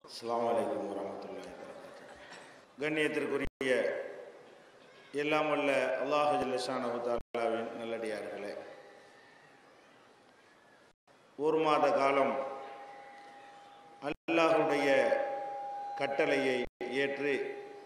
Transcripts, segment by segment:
அஸ்ஸலாமு அலைக்கும் வரமத்துல்லாஹி வரகாத்துஹு கண்ணியத்திற்குரிய எல்லாம் வல்ல அல்லாஹு ஜல்லஷானஹு தஆலாவின் நல்லடியார்களே ஒரு மாத காலம் அல்லாஹுடைய கட்டளையை ஏற்று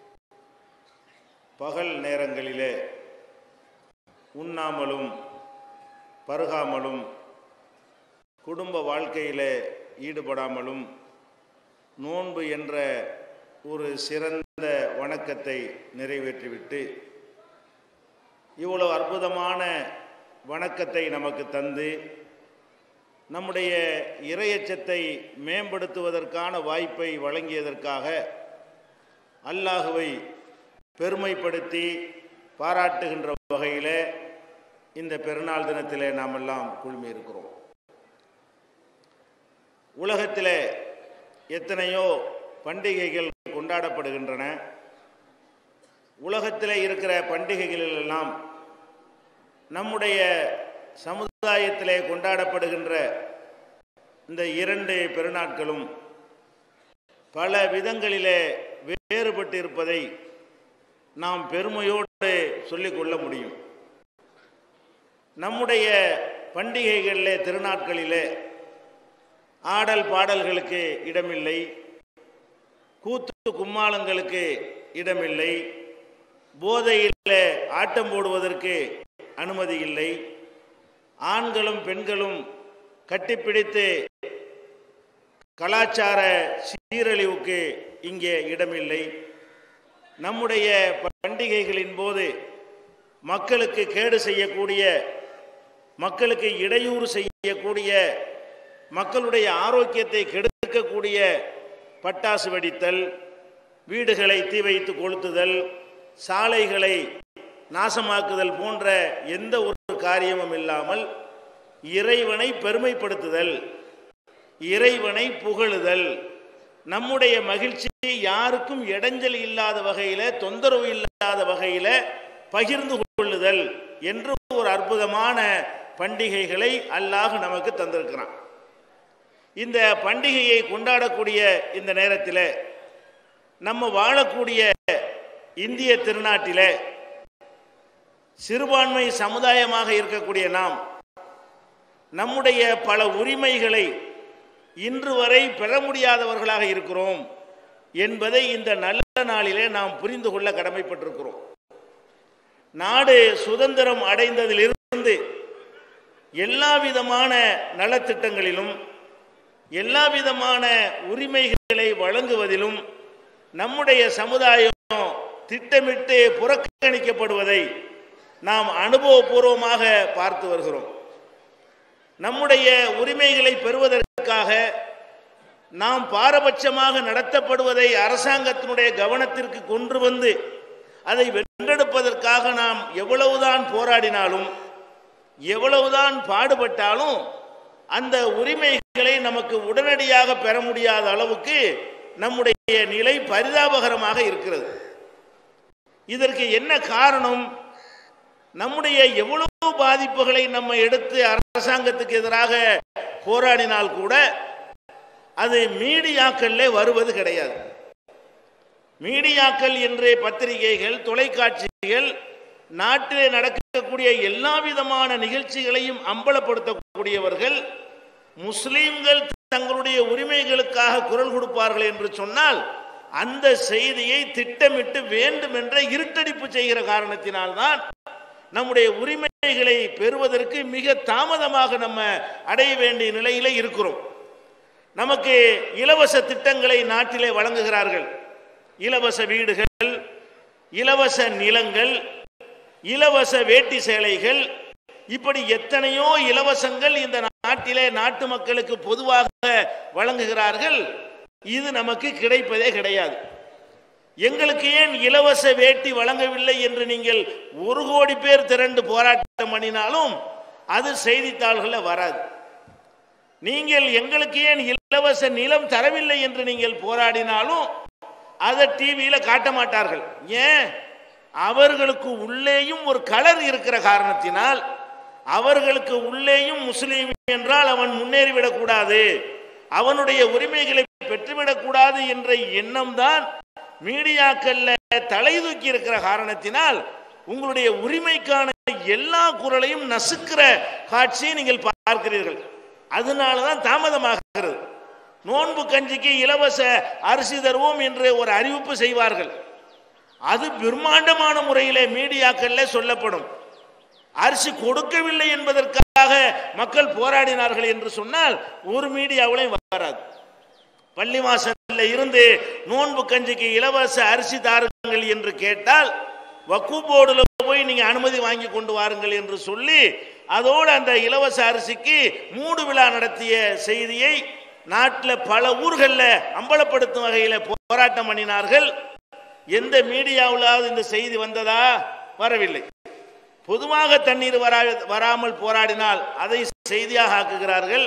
பகல் நேரங்களிலே உண்ணாமலும் பருகாமலும் குடும்ப வாழ்க்கையிலே ஈடுபடாமலும் நோன்பு என்ற ஒரு சிறந்த வணக்கத்தை நிறைவேற்றிவிட்டு இவ்வளவு அற்புதமான வணக்கத்தை நமக்கு தந்து நம்முடைய இரையச்சத்தை மேம்படுத்துவதற்கான வாய்ப்பை வழங்கியதற்காக அல்லாஹுவை பெருமைப்படுத்தி பாராட்டுகின்ற வகையிலே இந்த பெருநாள் தினத்திலே நாம் எல்லாம் குழுமி இருக்கிறோம் உலகத்திலே எத்தனையோ பண்டிகைகள் கொண்டாடப்படுகின்றன உலகத்தில் இருக்கிற பண்டிகைகளிலெல்லாம் நம்முடைய சமுதாயத்திலே கொண்டாடப்படுகின்ற இந்த இரண்டு பெருநாட்களும் பல விதங்களிலே வேறுபட்டு இருப்பதை நாம் பெருமையோடு சொல்லிக்கொள்ள முடியும் நம்முடைய பண்டிகைகளிலே திருநாட்களிலே ஆடல் பாடல்களுக்கு இடமில்லை கூத்து கும்மாளங்களுக்கு இடமில்லை போதையில் ஆட்டம் போடுவதற்கு அனுமதி இல்லை ஆண்களும் பெண்களும் கட்டிப்பிடித்து கலாச்சார சீரழிவுக்கு இங்கே இடமில்லை நம்முடைய பண்டிகைகளின் போது மக்களுக்கு கேடு செய்யக்கூடிய மக்களுக்கு இடையூறு செய்யக்கூடிய மக்களுடைய ஆரோக்கியத்தை கெடுக்கக்கூடிய பட்டாசு வெடித்தல் வீடுகளை தீ வைத்து கொளுத்துதல் சாலைகளை நாசமாக்குதல் போன்ற எந்த ஒரு காரியமும் இல்லாமல் இறைவனை பெருமைப்படுத்துதல் இறைவனை புகழுதல் நம்முடைய மகிழ்ச்சி யாருக்கும் இடைஞ்சல் இல்லாத வகையில தொந்தரவு இல்லாத வகையில பகிர்ந்து கொள்ளுதல் என்று ஒரு அற்புதமான பண்டிகைகளை அல்லாஹ் நமக்கு தந்திருக்கிறான் இந்த பண்டிகையை கொண்டாடக்கூடிய இந்த நேரத்தில் நம்ம வாழக்கூடிய இந்திய திருநாட்டில் சிறுபான்மை சமுதாயமாக இருக்கக்கூடிய நாம் நம்முடைய பல உரிமைகளை இன்று வரை பெற முடியாதவர்களாக இருக்கிறோம் என்பதை இந்த நல்ல நாளிலே நாம் புரிந்து கொள்ள கடமைப்பட்டிருக்கிறோம் நாடு சுதந்திரம் அடைந்ததிலிருந்து எல்லா விதமான நலத்திட்டங்களிலும் எல்லா விதமான உரிமைகளை வழங்குவதிலும் நம்முடைய சமுதாயம் திட்டமிட்டு புறக்கணிக்கப்படுவதை நாம் அனுபவபூர்வமாக பார்த்து வருகிறோம் நம்முடைய உரிமைகளை பெறுவதற்காக நாம் பாரபட்சமாக நடத்தப்படுவதை அரசாங்கத்தினுடைய கவனத்திற்கு கொண்டு வந்து அதை வென்றெடுப்பதற்காக நாம் எவ்வளவுதான் போராடினாலும் எவ்வளவுதான் பாடுபட்டாலும் அந்த உரிமைகளை நமக்கு உடனடியாக பெற முடியாத அளவுக்கு நம்முடைய நிலை பரிதாபகரமாக இருக்கிறது இதற்கு என்ன காரணம் நம்முடைய எவ்வளவு பாதிப்புகளை நம்ம எடுத்து அரசாங்கத்துக்கு எதிராக போராடினால் கூட அது மீடியாக்கள்ல வருவது கிடையாது மீடியாக்கள் என்று பத்திரிகைகள் தொலைக்காட்சிகள் நாட்டிலே நடக்கக்கூடிய எல்லா விதமான நிகழ்ச்சிகளையும் அம்பலப்படுத்தக்கூடியவர்கள் முஸ்லீம்கள் தங்களுடைய உரிமைகளுக்காக குரல் கொடுப்பார்கள் என்று சொன்னால் அந்த செய்தியை திட்டமிட்டு வேண்டும் என்ற இருட்டடிப்பு செய்கிற காரணத்தினால்தான் நம்முடைய உரிமைகளை பெறுவதற்கு மிக தாமதமாக நம்ம அடைய வேண்டிய நிலையில இருக்கிறோம் நமக்கு இலவச திட்டங்களை நாட்டிலே வழங்குகிறார்கள் இலவச வீடுகள் இலவச நிலங்கள் இலவச வேட்டி சேலைகள் இப்படி எத்தனையோ இலவசங்கள் இந்த நாட்டிலே நாட்டு மக்களுக்கு பொதுவாக வழங்குகிறார்கள் இது நமக்கு கிடைப்பதே கிடையாது எங்களுக்கு ஏன் இலவச வேட்டி வழங்கவில்லை என்று நீங்கள் ஒரு கோடி பேர் திரண்டு போராட்டம் பண்ணினாலும் அது செய்தித்தாள்களில் வராது நீங்கள் எங்களுக்கு ஏன் இலவச நிலம் தரவில்லை என்று நீங்கள் போராடினாலும் அதை டிவியில காட்ட மாட்டார்கள் ஏன் அவர்களுக்கு உள்ளேயும் ஒரு கலர் இருக்கிற காரணத்தினால் அவர்களுக்கு உள்ளேயும் முஸ்லீம் என்றால் அவன் முன்னேறிவிடக் கூடாது அவனுடைய உரிமைகளை பெற்றுவிடக் கூடாது என்ற எண்ணம் தான் மீடியாக்கள்ல தலை தூக்கி இருக்கிற காரணத்தினால் உங்களுடைய உரிமைக்கான எல்லா குரலையும் நசுக்கிற காட்சியை நீங்கள் பார்க்கிறீர்கள் அதனாலதான் தாமதமாகிறது நோன்பு கஞ்சிக்கு இலவச அரிசி தருவோம் என்று ஒரு அறிவிப்பு செய்வார்கள் அது பிரம்மாண்டமான முறையிலே மீடியாக்கள்ல சொல்லப்படும் அரிசி கொடுக்கவில்லை என்பதற்காக மக்கள் போராடினார்கள் என்று சொன்னால் ஒரு மீடியாவிலையும் வராது பள்ளிவாசல்ல இருந்து நோன்பு கஞ்சிக்கு இலவச அரிசி தாருங்கள் என்று கேட்டால் வக்கு போர்டுல போய் நீங்க அனுமதி வாங்கி கொண்டு வாருங்கள் என்று சொல்லி அதோடு அந்த இலவச அரிசிக்கு மூடு விழா நடத்திய செய்தியை நாட்டில் பல ஊர்களில் அம்பலப்படுத்தும் வகையில் போராட்டம் பண்ணினார்கள் எந்த மீடியாவிலாவது இந்த செய்தி வந்ததா வரவில்லை பொதுவாக தண்ணீர் வரா வராமல் போராடினால் அதை செய்தியாக ஆக்குகிறார்கள்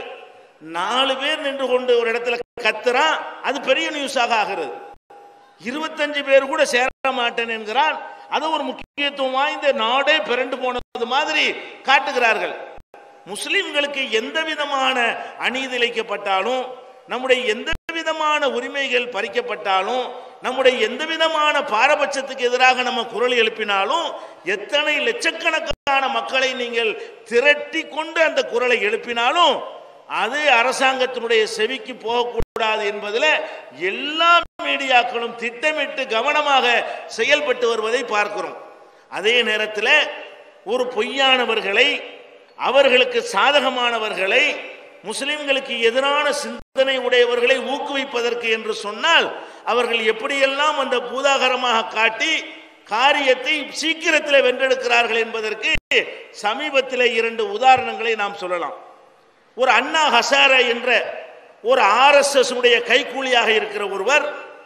நாலு பேர் நின்று கொண்டு ஒரு இடத்துல கத்துறான் அது பெரிய நியூஸாக ஆகிறது இருபத்தஞ்சு பேர் கூட சேர மாட்டேன் என்கிறான் அது ஒரு முக்கியத்துவம் வாய்ந்த நாடே பிறண்டு போனது மாதிரி காட்டுகிறார்கள் முஸ்லிம்களுக்கு எந்த விதமான அநீதி இழைக்கப்பட்டாலும் நம்முடைய எந்த விதமான உரிமைகள் பறிக்கப்பட்டாலும் நம்முடைய எந்த விதமான பாரபட்சத்துக்கு எதிராக நம்ம குரல் எழுப்பினாலும் எத்தனை லட்சக்கணக்கான மக்களை நீங்கள் திரட்டி கொண்டு அந்த குரலை எழுப்பினாலும் அது அரசாங்கத்தினுடைய செவிக்கு போகக்கூடாது என்பதில் எல்லா மீடியாக்களும் திட்டமிட்டு கவனமாக செயல்பட்டு வருவதை பார்க்கிறோம் அதே நேரத்தில் ஒரு பொய்யானவர்களை அவர்களுக்கு சாதகமானவர்களை முஸ்லிம்களுக்கு எதிரான சிந்தனை உடையவர்களை ஊக்குவிப்பதற்கு என்று சொன்னால் அவர்கள் எப்படியெல்லாம் அந்த பூதாகரமாக காட்டி காரியத்தை சீக்கிரத்தில் வென்றெடுக்கிறார்கள் என்பதற்கு சமீபத்தில் இரண்டு உதாரணங்களை நாம் சொல்லலாம் ஒரு அண்ணா ஹசாரா என்ற ஒரு ஆர்எஸ்எஸ் உடைய கைக்கூலியாக இருக்கிற ஒருவர்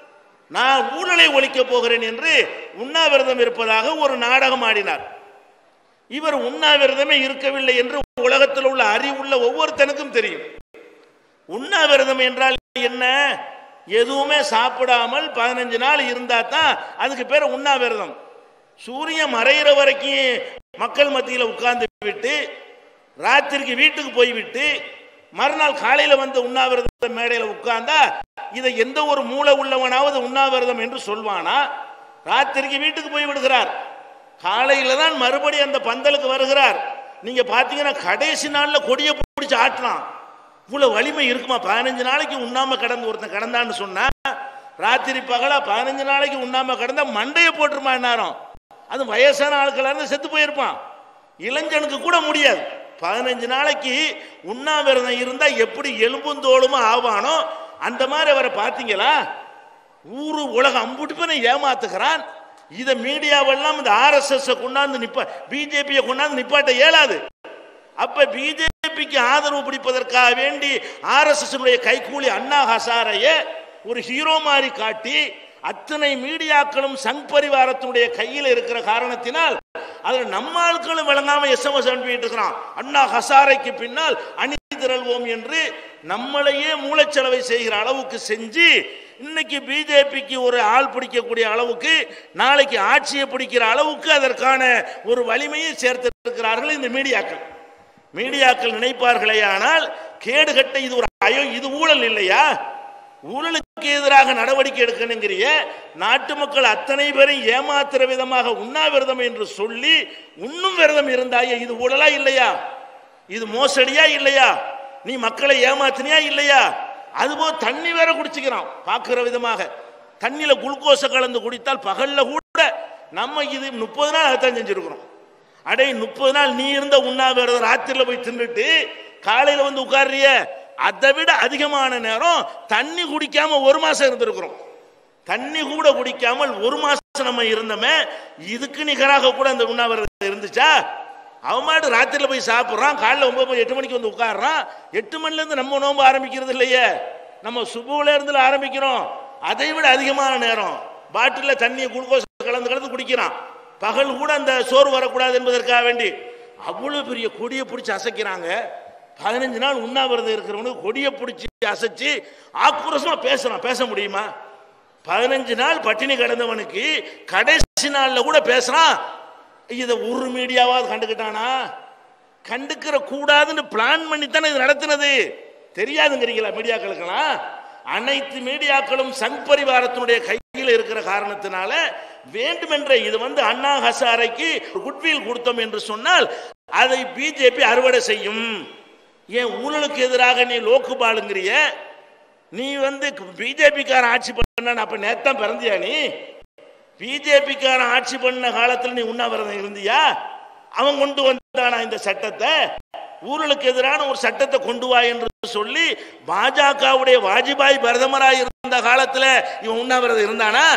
நான் ஊழலை ஒழிக்கப் போகிறேன் என்று உண்ணாவிரதம் இருப்பதாக ஒரு நாடகம் ஆடினார் இவர் உண்ணாவிரதமே இருக்கவில்லை என்று உலகத்தில் உள்ள அறிவுள்ள ஒவ்வொருத்தனுக்கும் தெரியும் உண்ணாவிரதம் என்றால் என்ன எதுவுமே சாப்பிடாமல் பதினஞ்சு நாள் இருந்தா தான் அதுக்கு பேர் உண்ணாவிரதம் சூரியன் மறையிற வரைக்கும் மக்கள் மத்தியில் உட்கார்ந்து விட்டு ராத்திரிக்கு வீட்டுக்கு போய்விட்டு மறுநாள் காலையில வந்து உண்ணாவிரத மேடையில் உட்கார்ந்தா இதை எந்த ஒரு மூளை உள்ளவனாவது உண்ணாவிரதம் என்று சொல்வானா ராத்திரிக்கு வீட்டுக்கு போய் விடுகிறார் காலையில தான் மறுபடி அந்த பந்தலுக்கு வருகிறார் நீங்க பாத்தீங்கன்னா கடைசி நாள்ல கொடிய பிடிச்சு ஆட்டலாம் இவ்வளவு வலிமை இருக்குமா பதினஞ்சு நாளைக்கு உண்ணாம கடந்து ஒருத்தன் கடந்தான்னு சொன்னா ராத்திரி பகலா பதினஞ்சு நாளைக்கு உண்ணாம கடந்தா மண்டைய போட்டுருமா நேரம் அது வயசான ஆட்களா இருந்து செத்து போயிருப்பான் இளைஞனுக்கு கூட முடியாது பதினஞ்சு நாளைக்கு உண்ணாவிரதம் இருந்தா எப்படி எலும்பும் தோளுமா ஆவானோ அந்த மாதிரி அவரை பார்த்தீங்களா ஊரு உலகம் அம்புட்டு பேரை ஏமாத்துகிறான் இதை மீடியாவெல்லாம் இந்த ஆர்எஸ்எஸ் கொண்டாந்து நிப்ப பிஜேபியை கொண்டாந்து நிப்பாட்ட இயலாது அப்ப பிஜேபிக்கு ஆதரவு பிடிப்பதற்காக வேண்டி ஆர்எஸ்எஸ் கைகூலி அண்ணா ஹசாரைய ஒரு ஹீரோ மாதிரி காட்டி அத்தனை மீடியாக்களும் சங் பரிவாரத்தினுடைய கையில் இருக்கிற காரணத்தினால் அதில் நம்ம ஆட்களும் விளங்காம எஸ்எம்எஸ் அனுப்பிட்டு இருக்கிறான் அண்ணா ஹசாரைக்கு பின்னால் அணி திரள்வோம் என்று நம்மளையே மூளைச்சலவை செய்கிற அளவுக்கு செஞ்சு இன்னைக்கு பிஜேபிக்கு ஒரு ஆள் பிடிக்கக்கூடிய அளவுக்கு நாளைக்கு ஆட்சியை பிடிக்கிற அளவுக்கு அதற்கான ஒரு வலிமையை சேர்த்திருக்கிறார்கள் இந்த மீடியாக்கள் மீடியாக்கள் நினைப்பார்களே ஆனால் கேடு கட்ட இது ஒரு அயோ இது ஊழல் இல்லையா ஊழலுக்கு எதிராக நடவடிக்கை எடுக்கணுங்கிறிய நாட்டு மக்கள் அத்தனை பேரையும் ஏமாத்துற விதமாக உண்ணாவிரதம் என்று சொல்லி உண்ணும் விரதம் இருந்தாயே இது ஊழலா இல்லையா இது மோசடியா இல்லையா நீ மக்களை ஏமாத்தினியா இல்லையா அதுபோல தண்ணி வேற குடிச்சுக்கிறான் பார்க்கிற விதமாக தண்ணியில குளுக்கோஸை கலந்து குடித்தால் பகல்ல கூட நம்ம இது முப்பது நாள் அதான் செஞ்சிருக்கிறோம் அடே முப்பது நாள் நீ இருந்த உண்ணாவிரதம் ராத்திரில போய் தின்னுட்டு காலையில வந்து உட்கார்றிய அதை விட அதிகமான நேரம் தண்ணி குடிக்காம ஒரு மாசம் இருந்திருக்கிறோம் தண்ணி கூட குடிக்காமல் ஒரு மாசம் நம்ம இருந்தோமே இதுக்கு நிகராக கூட அந்த உண்ணாவிரதம் இருந்துச்சா அவன் மாட்டு ராத்திரில போய் சாப்பிட்றான் காலைல ஒன்பது மணி எட்டு மணிக்கு வந்து உட்காடுறான் எட்டு மணில இருந்து நம்ம நோன்பு ஆரம்பிக்கிறது இல்லையே நம்ம சுபுல இருந்து ஆரம்பிக்கிறோம் அதை விட அதிகமான நேரம் பாட்டில தண்ணியை குளுக்கோஸ் கலந்து கலந்து குடிக்கிறான் பகல் கூட அந்த சோறு வரக்கூடாது என்பதற்காக வேண்டி அவ்வளவு பெரிய கொடியை பிடிச்சி அசைக்கிறாங்க பதினஞ்சு நாள் உண்ணாவிரதம் இருக்கிறவனுக்கு கொடியை பிடிச்சி அசைச்சு ஆக்ரோஷமா பேசுறான் பேச முடியுமா பதினஞ்சு நாள் பட்டினி கிடந்தவனுக்கு கடைசி நாள்ல கூட பேசுறான் இதை ஒரு மீடியாவாவது கண்டுக்கிட்டானா கண்டுக்கிற கூடாதுன்னு பிளான் பண்ணி தானே இது நடத்துனது தெரியாதுங்கிறீங்களா மீடியாக்களுக்கெல்லாம் அனைத்து மீடியாக்களும் சங் பரிவாரத்தினுடைய கையில் இருக்கிற காரணத்தினால வேண்டுமென்ற இது வந்து அண்ணா ஹசாரைக்கு குட்வில் கொடுத்தோம் என்று சொன்னால் அதை பிஜேபி அறுவடை செய்யும் ஏன் ஊழலுக்கு எதிராக நீ லோக்குபாலுங்கிறிய நீ வந்து பிஜேபிக்காரன் ஆட்சி பண்ண அப்ப நேத்தான் பிறந்தியா நீ பிஜேபிக்காரன் ஆட்சி பண்ண காலத்தில் நீ உண்ணாவிரதம் இருந்தியா அவன் கொண்டு வந்தானா இந்த சட்டத்தை ஊழலுக்கு எதிரான ஒரு சட்டத்தை கொண்டு வா என்று சொல்லி பாஜகவுடைய வாஜ்பாய் பிரதமராக இருந்த காலத்துல இவன் உண்ணாவிரதம் இருந்தானா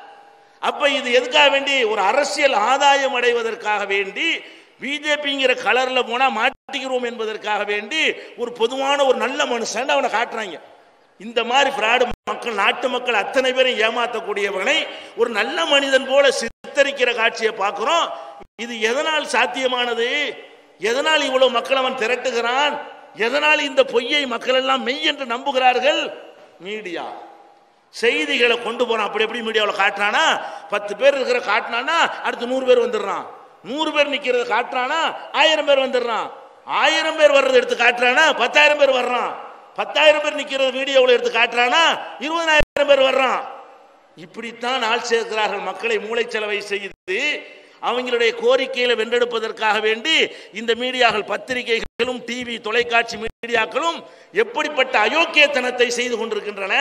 அப்ப இது எதுக்காக வேண்டி ஒரு அரசியல் ஆதாயம் அடைவதற்காக வேண்டி பிஜேபிங்கிற கலர்ல போனா மாட்டிக்கிறோம் என்பதற்காக வேண்டி ஒரு பொதுவான ஒரு நல்ல மனுஷன் அவனை காட்டுறாங்க இந்த மாதிரி ஃப்ராடு மக்கள் நாட்டு மக்கள் அத்தனை பேரும் ஏமாற்றக்கூடியவனை ஒரு நல்ல மனிதன் போல சித்தரிக்கிற காட்சியை பார்க்கிறோம் இது எதனால் சாத்தியமானது எதனால் இவ்வளவு மக்கள் அவன் திரட்டுகிறான் எதனால் இந்த பொய்யை மக்கள் எல்லாம் மெய் என்று நம்புகிறார்கள் மீடியா செய்திகளை கொண்டு போறான் அப்படி எப்படி மீடியாவில் காட்டுறானா பத்து பேர் இருக்கிற காட்டினானா அடுத்து நூறு பேர் வந்துடுறான் நூறு பேர் நிக்கிறத காட்டுறானா ஆயிரம் பேர் வந்துடுறான் ஆயிரம் பேர் வர்றதை எடுத்து காட்டுறானா பத்தாயிரம் பேர் வர்றான் பத்தாயிரம் பேர் நிக்கிறது வீடியோவில் எடுத்து காட்டுறானா இருபதாயிரம் பேர் வர்றான் இப்படித்தான் ஆள் சேர்க்கிறார்கள் மக்களை மூளைச்சலவை செய்து அவங்களுடைய கோரிக்கையில வென்றெடுப்பதற்காக வேண்டி இந்த மீடியாக்கள் பத்திரிகைகளும் டிவி தொலைக்காட்சி மீடியாக்களும் எப்படிப்பட்ட அயோக்கியத்தனத்தை செய்து கொண்டிருக்கின்றன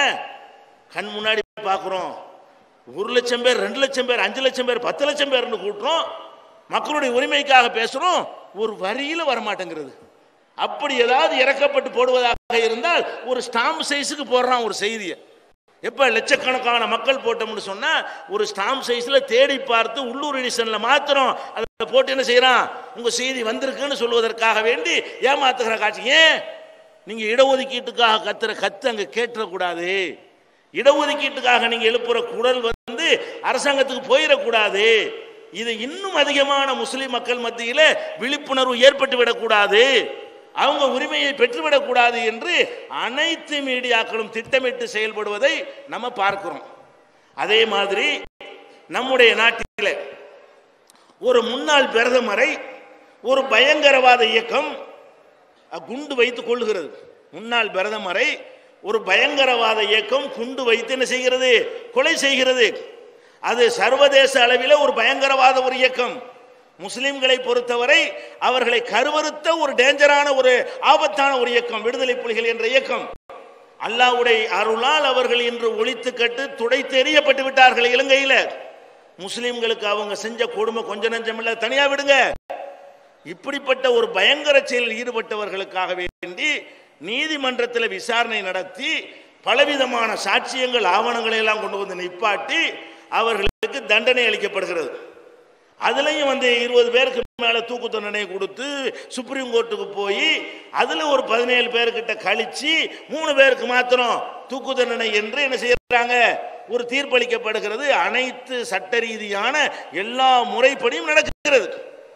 கண் முன்னாடி பார்க்கிறோம் ஒரு லட்சம் பேர் ரெண்டு லட்சம் பேர் அஞ்சு லட்சம் பேர் பத்து லட்சம் பேர்னு கூட்டுறோம் மக்களுடைய உரிமைக்காக பேசுறோம் ஒரு வரியில வரமாட்டேங்கிறது அப்படி ஏதாவது இறக்கப்பட்டு போடுவதாக இருந்தால் ஒரு ஸ்டாம்ப் சைஸுக்கு போடுறான் ஒரு செய்தியை எப்ப லட்சக்கணக்கான மக்கள் போட்டோம்னு சொன்னா ஒரு ஸ்டாம்ப் சைஸ்ல தேடி பார்த்து உள்ளூர் எடிஷன்ல மாத்திரம் அதை போட்டு என்ன செய்யறான் உங்க செய்தி வந்திருக்குன்னு சொல்வதற்காக வேண்டி ஏமாத்துகிற காட்சி ஏன் நீங்க இடஒதுக்கீட்டுக்காக கத்துற கத்து அங்க கேட்டுறக்கூடாது இடஒதுக்கீட்டுக்காக நீங்க எழுப்புற குரல் வந்து அரசாங்கத்துக்கு போயிடக்கூடாது இது இன்னும் அதிகமான முஸ்லிம் மக்கள் மத்தியில விழிப்புணர்வு ஏற்பட்டு விடக்கூடாது அவங்க உரிமையை பெற்றுவிடக்கூடாது என்று அனைத்து மீடியாக்களும் திட்டமிட்டு செயல்படுவதை நம்ம பார்க்கிறோம் அதே மாதிரி நம்முடைய நாட்டில் ஒரு முன்னாள் பிரதமரை ஒரு பயங்கரவாத இயக்கம் குண்டு வைத்து கொள்ளுகிறது முன்னாள் பிரதமரை ஒரு பயங்கரவாத இயக்கம் குண்டு வைத்து என்ன செய்கிறது கொலை செய்கிறது அது சர்வதேச அளவில் ஒரு பயங்கரவாத ஒரு இயக்கம் முஸ்லிம்களை பொறுத்தவரை அவர்களை கருவறுத்த ஒரு டேஞ்சரான ஒரு ஆபத்தான ஒரு இயக்கம் விடுதலை புலிகள் என்ற இயக்கம் அல்லாவுடைய அருளால் அவர்கள் இன்று ஒழித்து கட்டு துடைத்து எறியப்பட்டு விட்டார்கள் இலங்கையில முஸ்லிம்களுக்கு அவங்க செஞ்ச கொடுமை கொஞ்ச நஞ்சம் இல்ல தனியா விடுங்க இப்படிப்பட்ட ஒரு பயங்கர செயலில் ஈடுபட்டவர்களுக்காக வேண்டி நீதிமன்றத்தில் விசாரணை நடத்தி பலவிதமான சாட்சியங்கள் ஆவணங்களை எல்லாம் கொண்டு வந்து நிப்பாட்டி அவர்களுக்கு தண்டனை அளிக்கப்படுகிறது அதுலயும் வந்து இருபது பேருக்கு மேல தூக்கு தண்டனை கொடுத்து சுப்ரீம் கோர்ட்டுக்கு போய் அதுல ஒரு பதினேழு பேர்கிட்ட கழிச்சு மூணு பேருக்கு மாத்திரம் தூக்கு தண்டனை என்று என்ன செய்யறாங்க ஒரு தீர்ப்பளிக்கப்படுகிறது அனைத்து சட்ட ரீதியான எல்லா முறைப்படியும் நடக்கிறது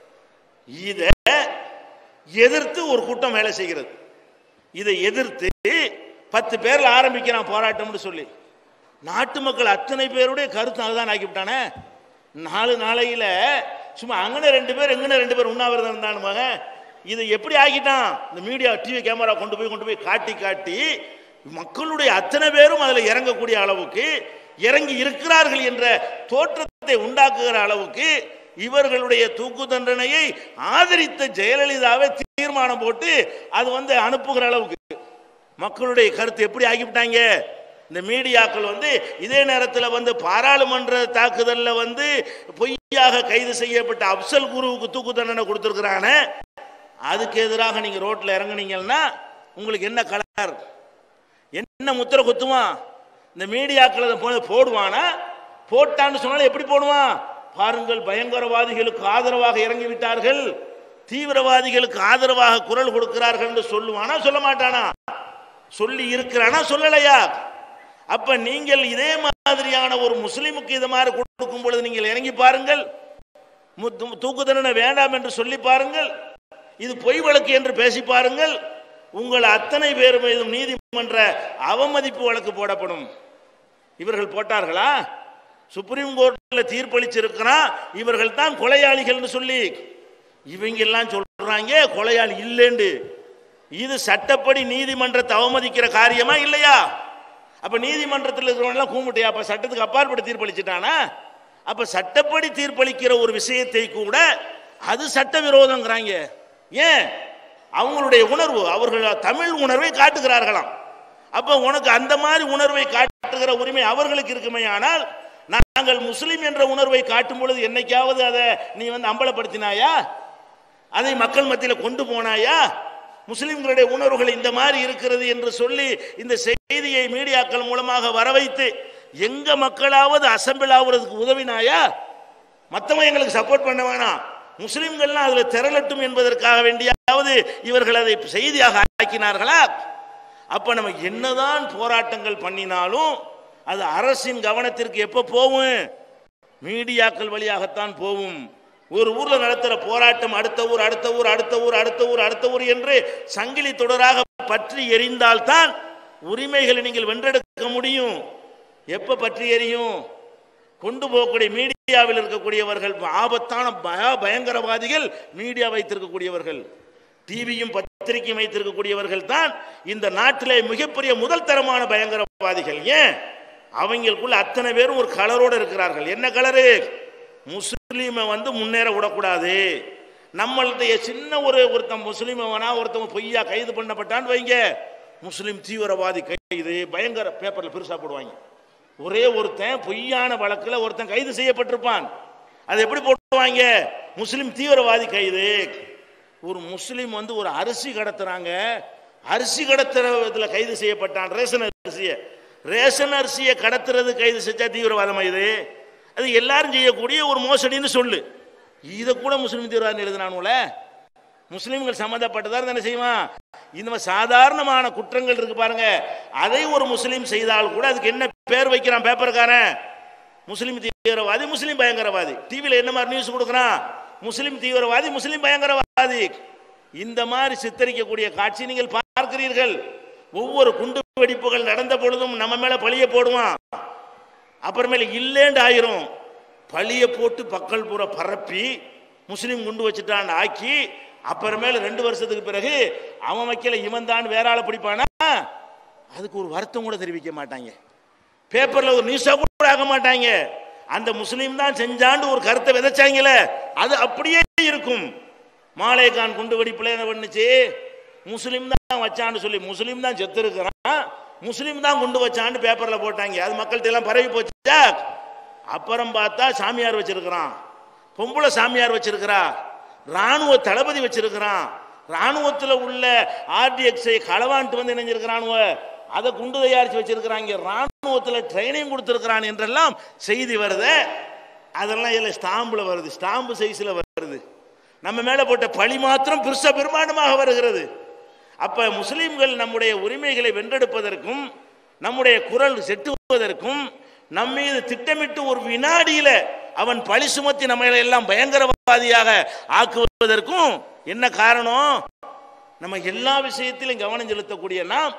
இத எதிர்த்து ஒரு கூட்டம் வேலை செய்கிறது இதை எதிர்த்து பத்து பேர்ல ஆரம்பிக்கிறான் போராட்டம்னு சொல்லி நாட்டு மக்கள் அத்தனை பேருடைய கருத்து அதுதான் ஆக்கிவிட்டானே நாலு நாளையில சும்மா அங்கன ரெண்டு பேர் எங்கன ரெண்டு பேர் உண்ணாவிரதம் இருந்தானு மகன் இதை எப்படி ஆக்கிட்டான் இந்த மீடியா டிவி கேமரா கொண்டு போய் கொண்டு போய் காட்டி காட்டி மக்களுடைய அத்தனை பேரும் அதில் இறங்கக்கூடிய அளவுக்கு இறங்கி இருக்கிறார்கள் என்ற தோற்றத்தை உண்டாக்குகிற அளவுக்கு இவர்களுடைய தூக்கு தண்டனையை ஆதரித்த ஜெயலலிதாவை தீர்மானம் போட்டு அது வந்து அனுப்புகிற அளவுக்கு மக்களுடைய கருத்து எப்படி ஆகிவிட்டாங்க இந்த மீடியாக்கள் வந்து இதே நேரத்தில் வந்து பாராளுமன்ற தாக்குதலில் வந்து பொய்யாக கைது செய்யப்பட்ட அப்சல் குருவுக்கு தூக்கு தண்டனை கொடுத்துருக்குறாங்க அதுக்கு எதிராக நீங்கள் ரோட்டில் இறங்குனீங்கன்னா உங்களுக்கு என்ன கலர் என்ன முத்திரை குத்துவான் இந்த மீடியாக்கள் அதை போ- போடுவானா போட்டான்னு சொன்னாலும் எப்படி போடுவான் பாருங்கள் பயங்கரவாதிகளுக்கு ஆதரவாக இறங்கி விட்டார்கள் தீவிரவாதிகளுக்கு ஆதரவாக குரல் கொடுக்கிறார்கள் என்று சொல்லுவானா சொல்ல மாட்டானா சொல்லி இருக்கிறானா சொல்லலையா அப்ப நீங்கள் இதே மாதிரியான ஒரு முஸ்லிமுக்கு இது மாதிரி கொடுக்கும் பொழுது நீங்கள் இறங்கி பாருங்கள் மு- து- தூக்கு தண்டனை வேண்டாம் என்று சொல்லி பாருங்கள் இது பொய் வழக்கு என்று பேசி பாருங்கள் உங்கள் அத்தனை பேர் மீதும் நீதிமன்ற அவமதிப்பு வழக்கு போடப்படும் இவர்கள் போட்டார்களா சுப்ரீம் கோர்ட்ல தீர்ப்பளிச்சிருக்கிறான் இவர்கள் தான் கொலையாளிகள்னு சொல்லி இவங்க எல்லாம் சொல்றாங்க கொலையாளி இல்லைண்டு இது சட்டப்படி நீதிமன்றத்தை அவமதிக்கிற காரியமா இல்லையா அப்ப நீதிமன்றத்தில் இருக்கிறவங்களாம் கூமுட்டையா அப்ப சட்டத்துக்கு அப்பாற்பட்டு தீர்ப்பளிச்சிட்டானா அப்ப சட்டப்படி தீர்ப்பளிக்கிற ஒரு விஷயத்தை கூட அது சட்டவிரோதங்கிறாங்க ஏன் அவங்களுடைய உணர்வு அவர்கள் தமிழ் உணர்வை காட்டுகிறார்களாம் அப்ப உனக்கு அந்த மாதிரி உணர்வை காட்டுகிற உரிமை அவர்களுக்கு இருக்குமே ஆனால் நாங்கள் முஸ்லிம் என்ற உணர்வை காட்டும் பொழுது என்னைக்காவது அதை நீ வந்து அம்பலப்படுத்தினாயா அதை மக்கள் மத்தியில் கொண்டு போனாயா முஸ்லிம்களுடைய உணர்வுகள் இந்த மாதிரி இருக்கிறது என்று சொல்லி இந்த செய்தியை மீடியாக்கள் மூலமாக வர வைத்து எங்க மக்களாவது அசம்பிள் ஆகுறதுக்கு உதவினாயா மற்றவங்க எங்களுக்கு சப்போர்ட் பண்ண வேணாம் முஸ்லிம்கள்லாம் அதுல திரளட்டும் என்பதற்காக வேண்டியாவது இவர்கள் அதை செய்தியாக ஆக்கினார்களா அப்ப நம்ம என்னதான் போராட்டங்கள் பண்ணினாலும் அது அரசின் கவனத்திற்கு எப்ப போகும் மீடியாக்கள் வழியாகத்தான் போகும் ஒரு ஊர்ல நடத்துற போராட்டம் அடுத்த ஊர் அடுத்த ஊர் அடுத்த ஊர் அடுத்த ஊர் அடுத்த ஊர் என்று சங்கிலி தொடராக பற்றி எரிந்தால்தான் உரிமைகளை நீங்கள் வென்றெடுக்க முடியும் எப்ப பற்றி எரியும் கொண்டு போகக்கூடிய மீடியாவில் இருக்கக்கூடியவர்கள் ஆபத்தான பய பயங்கரவாதிகள் மீடியா வைத்திருக்கக்கூடியவர்கள் டிவியும் பத்திரிகையும் வைத்திருக்கக்கூடியவர்கள் தான் இந்த நாட்டிலே மிகப்பெரிய முதல் தரமான பயங்கரவாதிகள் ஏன் அவங்களுக்குள்ள அத்தனை பேரும் ஒரு கலரோட இருக்கிறார்கள் என்ன கலரு முஸ்லீமை வந்து முன்னேற விடக்கூடாது நம்மள்ட்ட சின்ன ஒரு ஒருத்தன் முஸ்லீம் வேணா ஒருத்தவங்க பொய்யா கைது பண்ணப்பட்டான்னு வைங்க முஸ்லீம் தீவிரவாதி கைது பயங்கர பேப்பர்ல பெருசா போடுவாங்க ஒரே ஒருத்தன் பொய்யான வழக்குல ஒருத்தன் கைது செய்யப்பட்டிருப்பான் அது எப்படி போடுவாங்க முஸ்லீம் தீவிரவாதி கைது ஒரு முஸ்லீம் வந்து ஒரு அரிசி கடத்துறாங்க அரிசி கடத்துறதுல கைது செய்யப்பட்டான் ரேஷன் அரிசியை ரேஷன் அரிசியை கடத்துறது கைது செஞ்சா தீவிரவாதம் இது அது எல்லாரும் செய்யக்கூடிய ஒரு மோசடின்னு சொல்லு இதை கூட முஸ்லீம் தீவிரவாதம் எழுதினானுல முஸ்லீம்கள் சம்மந்தப்பட்டதா தானே செய்வான் இந்த மாதிரி சாதாரணமான குற்றங்கள் இருக்கு பாருங்க அதை ஒரு முஸ்லீம் செய்தால் கூட அதுக்கு என்ன பேர் வைக்கிறான் பேப்பர்காரன் முஸ்லீம் தீவிரவாதி முஸ்லீம் பயங்கரவாதி டிவியில் என்ன மாதிரி நியூஸ் கொடுக்குறான் முஸ்லீம் தீவிரவாதி முஸ்லீம் பயங்கரவாதி இந்த மாதிரி சித்தரிக்கக்கூடிய காட்சி நீங்கள் பார்க்கிறீர்கள் ஒவ்வொரு குண்டு வெடிப்புகள் நடந்த பொழுதும் நம்ம மேல பழிய போடுவான் அப்புறமேல இல்லேண்டு ஆயிரும் பழிய போட்டு பக்கல் பூரா பரப்பி முஸ்லீம் குண்டு வச்சுட்டான் ஆக்கி அப்புறமேல ரெண்டு வருஷத்துக்கு பிறகு அவன் வைக்கல இவன் தான் வேற ஆளை பிடிப்பானா அதுக்கு ஒரு வருத்தம் கூட தெரிவிக்க மாட்டாங்க பேப்பர்ல ஒரு நியூஸா கூட ஆக மாட்டாங்க அந்த முஸ்லீம் தான் செஞ்சாண்டு ஒரு கருத்தை விதைச்சாங்களே அது அப்படியே இருக்கும் மாலேகான் குண்டு வெடிப்புல என்ன பண்ணுச்சு முஸ்லீம் தான் வச்சான்னு சொல்லி முஸ்லீம் தான் செத்து இருக்கிறான் முஸ்லீம் தான் குண்டு வச்சான்னு பேப்பர்ல போட்டாங்க அது மக்கள்கிட்ட எல்லாம் பரவி போச்சா அப்புறம் பார்த்தா சாமியார் வச்சிருக்கிறான் பொம்பளை சாமியார் வச்சிருக்கிறா ராணுவ தளபதி வச்சிருக்கிறான் ராணுவத்தில் உள்ள ஆர்டிஎக்ஸை களவான்ட்டு வந்து இணைஞ்சிருக்கிறானுவ அதை குண்டு தயாரிச்சு வச்சிருக்கிறாங்க ராணுவத்தில் ட்ரைனிங் கொடுத்துருக்கிறான் என்றெல்லாம் செய்தி வருது அதெல்லாம் இதில் ஸ்டாம்பில் வருது ஸ்டாம்பு சைஸில் வருது நம்ம மேலே போட்ட பழி மாத்திரம் பெருசா பெருமாண்டமாக வருகிறது அப்ப முஸ்லிம்கள் நம்முடைய உரிமைகளை வென்றெடுப்பதற்கும் நம்முடைய குரல் செட்டுவதற்கும் நம் மீது திட்டமிட்டு ஒரு வினாடியில அவன் பழி சுமத்தி நம்மளை எல்லாம் பயங்கரவாதியாக ஆக்குவதற்கும் என்ன காரணம் நம்ம எல்லா விஷயத்திலும் கவனம் செலுத்தக்கூடிய நாம்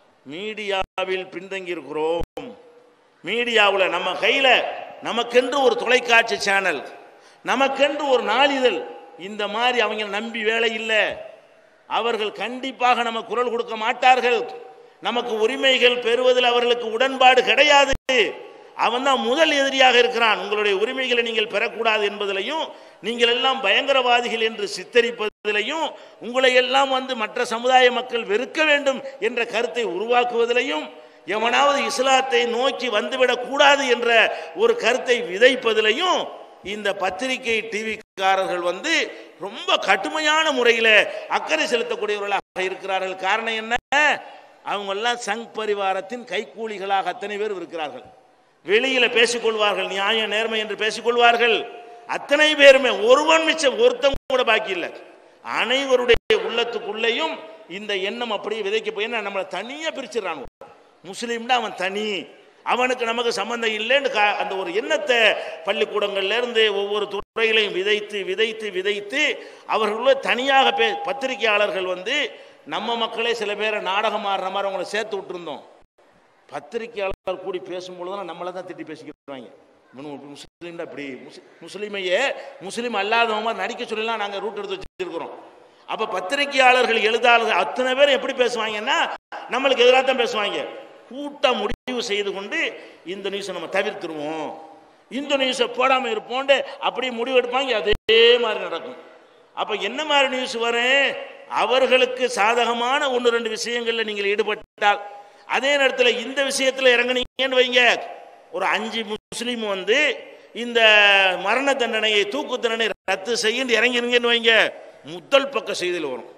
மீடியாவில் பின்தங்கி இருக்கிறோம் மீடியாவில் நம்ம கையில நமக்கென்று ஒரு தொலைக்காட்சி சேனல் நமக்கென்று ஒரு நாளிதழ் இந்த மாதிரி அவங்க நம்பி வேலை இல்லை அவர்கள் கண்டிப்பாக நம்ம குரல் கொடுக்க மாட்டார்கள் நமக்கு உரிமைகள் பெறுவதில் அவர்களுக்கு உடன்பாடு கிடையாது அவன் தான் முதல் எதிரியாக இருக்கிறான் உங்களுடைய உரிமைகளை நீங்கள் பெறக்கூடாது என்பதிலையும் நீங்கள் எல்லாம் பயங்கரவாதிகள் என்று சித்தரிப்பதிலையும் உங்களை எல்லாம் வந்து மற்ற சமுதாய மக்கள் வெறுக்க வேண்டும் என்ற கருத்தை உருவாக்குவதிலையும் எவனாவது இஸ்லாத்தை நோக்கி வந்துவிடக் கூடாது என்ற ஒரு கருத்தை விதைப்பதிலையும் இந்த பத்திரிகை டிவிக்காரர்கள் வந்து ரொம்ப கடுமையான முறையில் அக்கறை செலுத்தக்கூடியவர்களாக இருக்கிறார்கள் காரணம் என்ன அவங்க எல்லாம் சங் பரிவாரத்தின் கைக்கூலிகளாக அத்தனை பேர் இருக்கிறார்கள் வெளியில பேசிக்கொள்வார்கள் நியாயம் நேர்மை என்று பேசிக்கொள்வார்கள் அத்தனை பேருமே ஒருவன் மிச்சம் ஒருத்தன் கூட பாக்கி இல்லை அனைவருடைய உள்ளத்துக்குள்ளேயும் இந்த எண்ணம் அப்படியே விதைக்க போய் நம்மளை தனியா பிரிச்சிடறான் முஸ்லீம்னா அவன் தனி அவனுக்கு நமக்கு சம்பந்தம் இல்லைன்னு கா- அந்த ஒரு எண்ணத்தை பள்ளிக்கூடங்கள்ல இருந்து ஒவ்வொரு துறையிலையும் விதைத்து விதைத்து விதைத்து அவர்களுள்ள தனியாக பே பத்திரிகையாளர்கள் வந்து நம்ம மக்களே சில பேரை நாடகம் ஆடுற மாதிரி அவங்கள சேர்த்து விட்டுருந்தோம் பத்திரிகையாளர் கூடி பேசும்பொழுது தான் நம்மளை தான் திட்டி பேசிக்கிறாங்க முஸ்லீம் இப்படி முஸ்- முஸ்லீமையே முஸ்லீம் அல்லாதவங்க மாதிரி நடிக்க சொல்லலாம் நாங்கள் ரூட் எடுத்து வச்சிருக்கிறோம் அப்ப பத்திரிகையாளர்கள் எழுதாளர்கள் அத்தனை பேர் எப்படி பேசுவாங்கன்னா நம்மளுக்கு எதிராக தான் பேசுவாங்க கூட்டா முடிவு செய்து கொண்டு இந்த நியூஸை நம்ம தவிர்த்துருவோம் இந்த நியூஸை போடாம இருப்போம்னு அப்படியே முடிவு எடுப்பாங்க அதே மாதிரி நடக்கும் அப்ப என்ன மாதிரி நியூஸ் வரும் அவர்களுக்கு சாதகமான ஒன்று ரெண்டு விஷயங்கள்ல நீங்கள் ஈடுபட்டால் அதே நேரத்தில் இந்த விஷயத்துல இறங்குனீங்கன்னு வைங்க ஒரு அஞ்சு முஸ்லீம் வந்து இந்த மரண தண்டனையை தூக்கு தண்டனை ரத்து செய்ய இறங்கிருங்கன்னு வைங்க முதல் பக்க செய்தியில் வரும்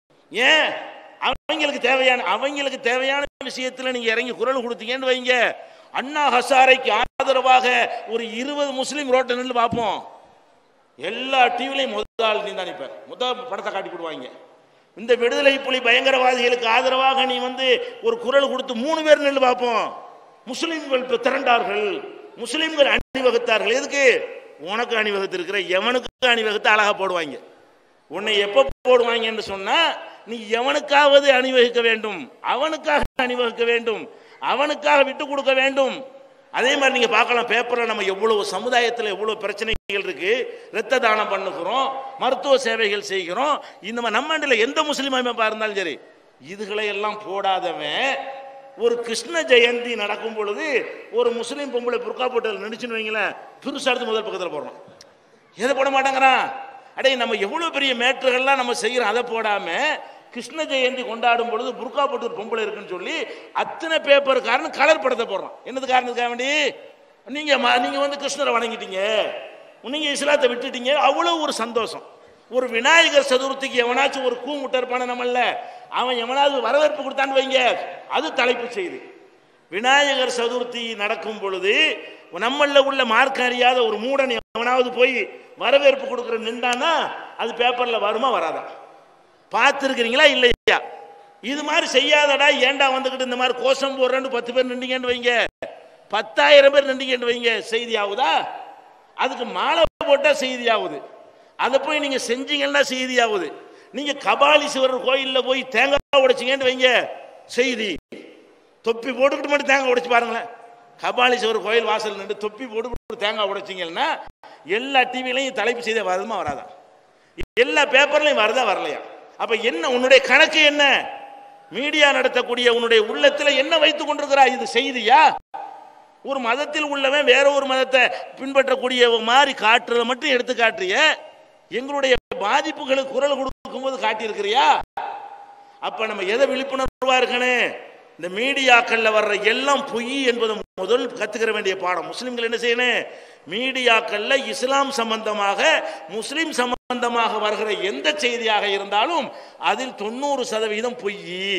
ஏன் அவங்களுக்கு தேவையான அவங்களுக்கு தேவையான விஷயத்துல நீங்க இறங்கி குரல் கொடுத்தீங்கன்னு வைங்க அண்ணா ஹசாரைக்கு ஆதரவாக ஒரு இருபது முஸ்லீம் ரோட்டை நின்று பார்ப்போம் எல்லா டிவிலையும் முதல் நீ தான் இப்ப முதல் படத்தை காட்டி போடுவாங்க இந்த விடுதலை புலி பயங்கரவாதிகளுக்கு ஆதரவாக நீ வந்து ஒரு குரல் கொடுத்து மூணு பேர் நின்று பார்ப்போம் முஸ்லிம்கள் இப்ப திரண்டார்கள் முஸ்லிம்கள் அணிவகுத்தார்கள் எதுக்கு உனக்கு அணிவகுத்திருக்கிற எவனுக்கு அணிவகுத்து அழகா போடுவாங்க உன்னை எப்ப போடுவாங்கன்னு சொன்னா நீ எவனுக்காவது அணிவகுக்க வேண்டும் அவனுக்காக அணிவகுக்க வேண்டும் அவனுக்காக விட்டு கொடுக்க வேண்டும் அதே மாதிரி நீங்க பார்க்கலாம் பேப்பர்ல நம்ம எவ்வளவு சமுதாயத்தில் எவ்வளவு பிரச்சனைகள் இருக்கு இரத்த தானம் பண்ணுகிறோம் மருத்துவ சேவைகள் செய்கிறோம் இந்த மாதிரி நம்ம நாட்டுல எந்த முஸ்லீம் அமைப்பா இருந்தாலும் சரி இதுகளை எல்லாம் போடாதவன் ஒரு கிருஷ்ண ஜெயந்தி நடக்கும் பொழுது ஒரு முஸ்லீம் பொம்பளை புர்கா போட்டு நினைச்சுன்னு வைங்களேன் பெருசா எடுத்து முதல் பக்கத்தில் போடுறோம் எதை போட மாட்டேங்கிறான் அடே நம்ம எவ்வளவு பெரிய மேட்டர்கள்லாம் நம்ம செய்யறோம் அதை போடாம கிருஷ்ண ஜெயந்தி கொண்டாடும் பொழுது புர்கா போட்டு ஒரு பொம்பளை இருக்குன்னு சொல்லி அத்தனை பேப்பருக்காரன் கலர் படத்தை போடுறான் என்னது காரணத்துக்காக வேண்டி நீங்க ம- நீங்க வந்து கிருஷ்ணரை வணங்கிட்டீங்க நீங்க இஸ்லாத்தை விட்டுட்டீங்க அவ்வளவு ஒரு சந்தோஷம் ஒரு விநாயகர் சதுர்த்திக்கு எவனாச்சும் ஒரு கூ முட்டை இருப்பான நம்மள அவன் எவனாவது வரவேற்பு கொடுத்தான்னு வைங்க அது தலைப்பு செய்தி விநாயகர் சதுர்த்தி நடக்கும் பொழுது நம்மள உள்ள மார்க் அறியாத ஒரு மூடன் எவனாவது போய் வரவேற்பு கொடுக்குற நின்றானா அது பேப்பர்ல வருமா வராதா பார்த்துருக்கிறீங்களா இல்லையா இது மாதிரி செய்யாதடா ஏன்டா வந்துகிட்டு இந்த மாதிரி கோஷம் போடுறேன்னு பத்து பேர் நின்றீங்கன்னு வைங்க பத்தாயிரம் பேர் நின்றீங்கன்னு வைங்க செய்தி ஆகுதா அதுக்கு மாலை போட்டா செய்தி ஆகுது அதை போய் நீங்க செஞ்சீங்கன்னா செய்தி ஆகுது நீங்க கபாலீஸ்வரர் கோயில்ல போய் தேங்காய் உடைச்சீங்கன்னு வைங்க செய்தி தொப்பி போட்டுக்கிட்டு மட்டும் தேங்காய் உடைச்சு பாருங்களேன் கபாலீஸ்வரர் கோயில் வாசல் நின்று தொப்பி போட்டு தேங்காய் உடைச்சிங்கன்னா எல்லா டிவிலையும் தலைப்பு செய்த வருமா வராதா எல்லா பேப்பர்லையும் வருதா வரலையா அப்ப என்ன உன்னுடைய கணக்கு என்ன மீடியா நடத்தக்கூடிய உன்னுடைய உள்ளத்துல என்ன வைத்துக் கொண்டிருக்கிறாய் இது செய்தியா ஒரு மதத்தில் உள்ளவன் வேற ஒரு மதத்தை பின்பற்றக்கூடிய மாதிரி காட்டுறத மட்டும் எடுத்து காட்டுறிய எங்களுடைய பாதிப்புகளுக்கு குரல் கொடுக்கும்போது காட்டியிருக்கிறியா அப்ப நம்ம எதை விழிப்புணர்வா இருக்கணும் இந்த மீடியாக்கள்ல வர்ற எல்லாம் பொய் என்பது முதல் கத்துக்கிற வேண்டிய பாடம் முஸ்லிம்கள் என்ன செய்யணும் மீடியாக்கள்ல இஸ்லாம் சம்பந்தமாக முஸ்லிம் சம்பந்தமாக வருகிற எந்த செய்தியாக இருந்தாலும் அதில் தொண்ணூறு சதவீதம் பொய்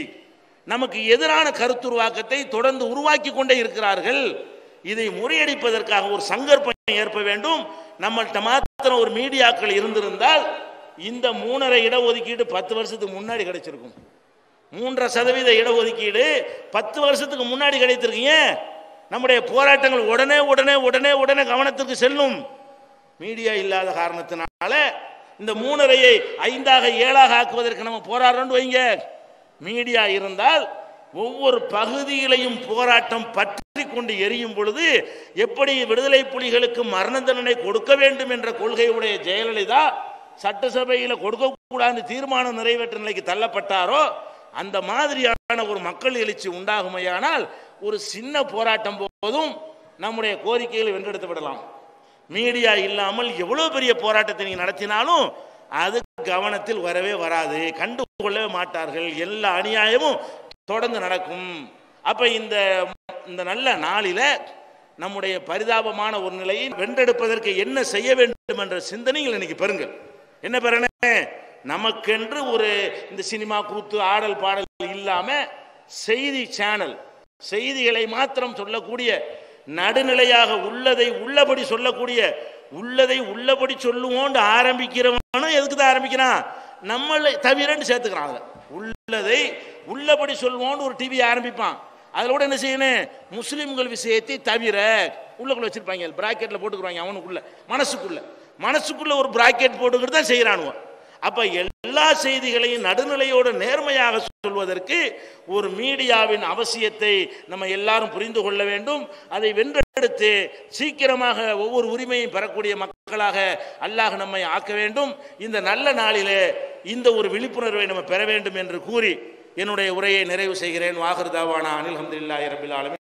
நமக்கு எதிரான கருத்துருவாக்கத்தை தொடர்ந்து உருவாக்கி கொண்டே இருக்கிறார்கள் இதை முறியடிப்பதற்காக ஒரு சங்கற்பம் ஏற்ப வேண்டும் நம்மள்ட்ட மாத்திரம் ஒரு மீடியாக்கள் இருந்திருந்தால் இந்த மூணரை இடஒதுக்கீடு பத்து வருஷத்துக்கு முன்னாடி கிடைச்சிருக்கும் மூன்றரை சதவீத இடஒதுக்கீடு பத்து வருஷத்துக்கு முன்னாடி கிடைத்திருக்கீங்க நம்முடைய போராட்டங்கள் உடனே உடனே உடனே உடனே கவனத்திற்கு செல்லும் மீடியா இல்லாத காரணத்தினால இந்த மூணரையை ஐந்தாக ஏழாக ஆக்குவதற்கு நம்ம போராடுறோம்னு வைங்க மீடியா இருந்தால் ஒவ்வொரு பகுதியிலையும் போராட்டம் பற்றி கொண்டு எரியும் பொழுது எப்படி விடுதலை புலிகளுக்கு மரண தண்டனை கொடுக்க வேண்டும் என்ற கொள்கையுடைய ஜெயலலிதா சட்டசபையில் கொடுக்கக்கூடாது தீர்மானம் நிறைவேற்ற நிலைக்கு தள்ளப்பட்டாரோ அந்த மாதிரியான ஒரு மக்கள் எழுச்சி உண்டாகுமையானால் ஒரு சின்ன போராட்டம் போதும் நம்முடைய கோரிக்கைகளை வென்றெடுத்து விடலாம் மீடியா இல்லாமல் எவ்வளவு பெரிய போராட்டத்தை நீங்க நடத்தினாலும் அது கவனத்தில் வரவே வராது கண்டு கொள்ளவே மாட்டார்கள் எல்லா அநியாயமும் தொடர்ந்து நடக்கும் அப்ப இந்த இந்த நல்ல நாளில நம்முடைய பரிதாபமான ஒரு நிலையை வென்றெடுப்பதற்கு என்ன செய்ய வேண்டும் என்ற சிந்தனைகள் இன்னைக்கு பெறுங்கள் என்ன பெறனே நமக்கென்று ஒரு இந்த சினிமா கூத்து ஆடல் பாடல் இல்லாம செய்தி சேனல் செய்திகளை மாத்திரம் சொல்லக்கூடிய நடுநிலையாக உள்ளதை உள்ளபடி சொல்லக்கூடிய உள்ளதை உள்ளபடி சொல்லுவோண்டு ஆரம்பிக்கிறவனும் எதுக்கு தான் ஆரம்பிக்கிறான் நம்மளை தவிரன்னு சேர்த்துக்கிறான் அதுல உள்ளதை உள்ளபடி சொல்லுவோன்னு ஒரு டிவி ஆரம்பிப்பான் அதில் கூட என்ன செய்யணும் முஸ்லிம்கள் விஷயத்தை தவிர உள்ளக்குள்ள வச்சிருப்பாங்க பிராக்கெட்ல போட்டுக்கிறாங்க அவனுக்குள்ள மனசுக்குள்ள மனசுக்குள்ள ஒரு பிராக்கெட் போட்டுக்கிட்டு தான் செய்யறானுவ அப்ப எல்லா செய்திகளையும் நடுநிலையோடு நேர்மையாக சொல்வதற்கு ஒரு மீடியாவின் அவசியத்தை நம்ம எல்லாரும் புரிந்து கொள்ள வேண்டும் அதை வென்றெடுத்து சீக்கிரமாக ஒவ்வொரு உரிமையும் பெறக்கூடிய மக்களாக அல்லாஹ் நம்மை ஆக்க வேண்டும் இந்த நல்ல நாளிலே இந்த ஒரு விழிப்புணர்வை நம்ம பெற வேண்டும் என்று கூறி என்னுடைய உரையை நிறைவு செய்கிறேன் வாகர் தாவானா அனில் அஹமதுல்லாஹி ரபில் ஆலமீன்